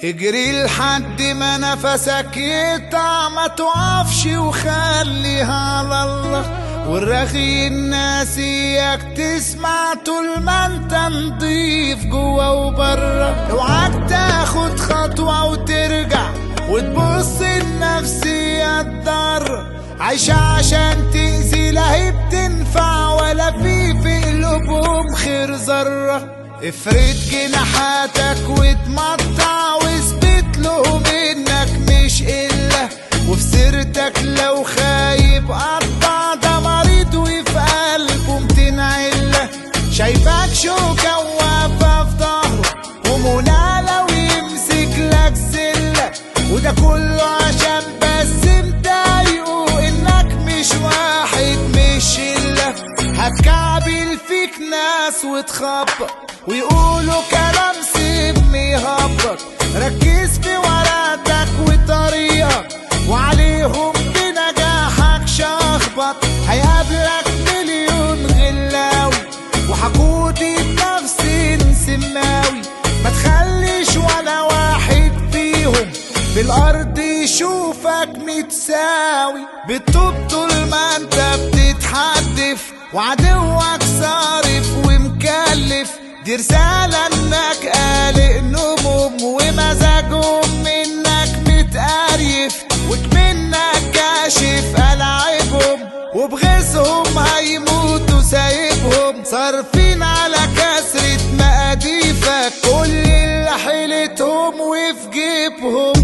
اجري لحد ما نفسك يقطع ما توقفش وخليها على الله والرغي الناس اياك تسمع طول ما انت نضيف جوا وبره اوعاك تاخد خطوة وترجع وتبص لنفسية تضر عايشة عشان تأذي لا هي بتنفع ولا في في قلوبهم خير ذرة افرد جناحاتك واتمطع واثبت لهم انك مش الا وفي سيرتك لو خايب قطع ده مريض وفي قلبه متين عله شايفك شوكة واقفة في ظهره ومنى لو يمسك لك سلة وده كله عشان بس مضايقه انك مش واحد مش شلة هتكعبل فيك ناس وتخبط ويقولوا كلام سم يهبط ركز في ورقتك وطريقك وعليهم بنجاحك شخبط هيقابلك مليون غلاوي وحقودي بنفسي سماوي ما تخليش ولا واحد فيهم بالارض يشوفك متساوي بتطوب طول ما انت بتتحدف وعدوك صارف ومكلف دي رسالة انك قالق نموم ومزاجهم منك متقريف وكمنك كاشف ألعابهم وبغيظهم هيموتوا سايبهم صارفين على كسرة مقاديفك كل اللي حيلتهم وفي جيبهم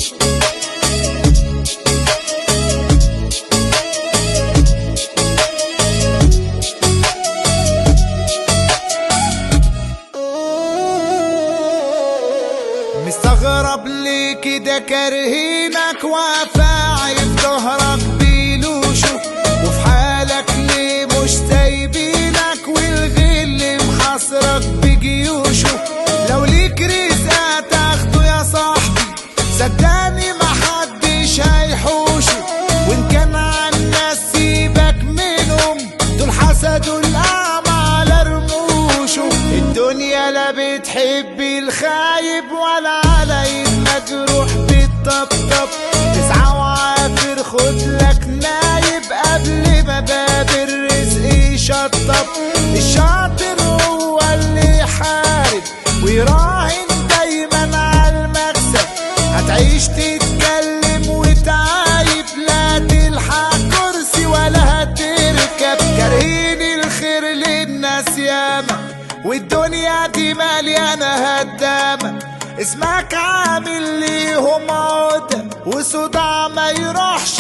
مستغرب ليه كده كارهينك وافاعي في ظهرك بيلوشوا وفي حالك ليه مش سايبينك والغل محاصرك بجيوشه لو ليك رزق تاخده يا صاحبي صدقني محدش هيحوشه وان كان عن الناس سيبك منهم دول حسدوا الاعمى على رموشه الدنيا لا بتحب الخايب ولا على مجروح بالطبطب تسعى وعافر خد لك نايب قبل ما باب الرزق يشطب الشاطر هو اللي يحارب ويراهن دايما على المكسب هتعيش تتكلم وتعايب لا تلحق كرسي ولا هتركب كارهين الخير للناس ياما والدنيا دي مليانة هدامة اسمك عامل ليهم عقدة وصداع ما يروحش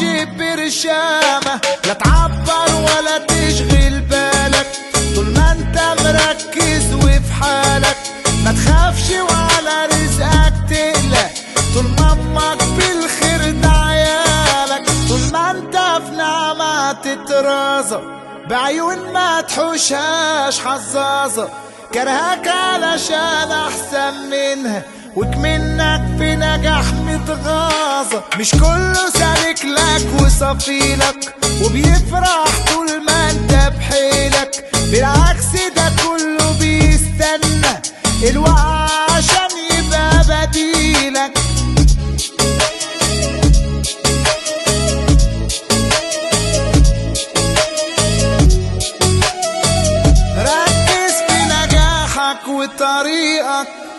برشامة لا تعبر ولا تشغل بالك طول ما انت مركز وفي حالك ما تخافش وعلى رزقك تقلق طول ما امك بالخير ده عيالك طول ما انت في نعمة تترازق بعيون ما تحوشهاش حظاظة كرهك علشان احسن منها وكمنك في نجاح متغاظة مش كله سالك لك وصفيلك وبيفرح طول ما انت بحيلك بالعكس ده كله بيستنى الوقع عشان يبقى بديلك ركز في نجاحك وطريقك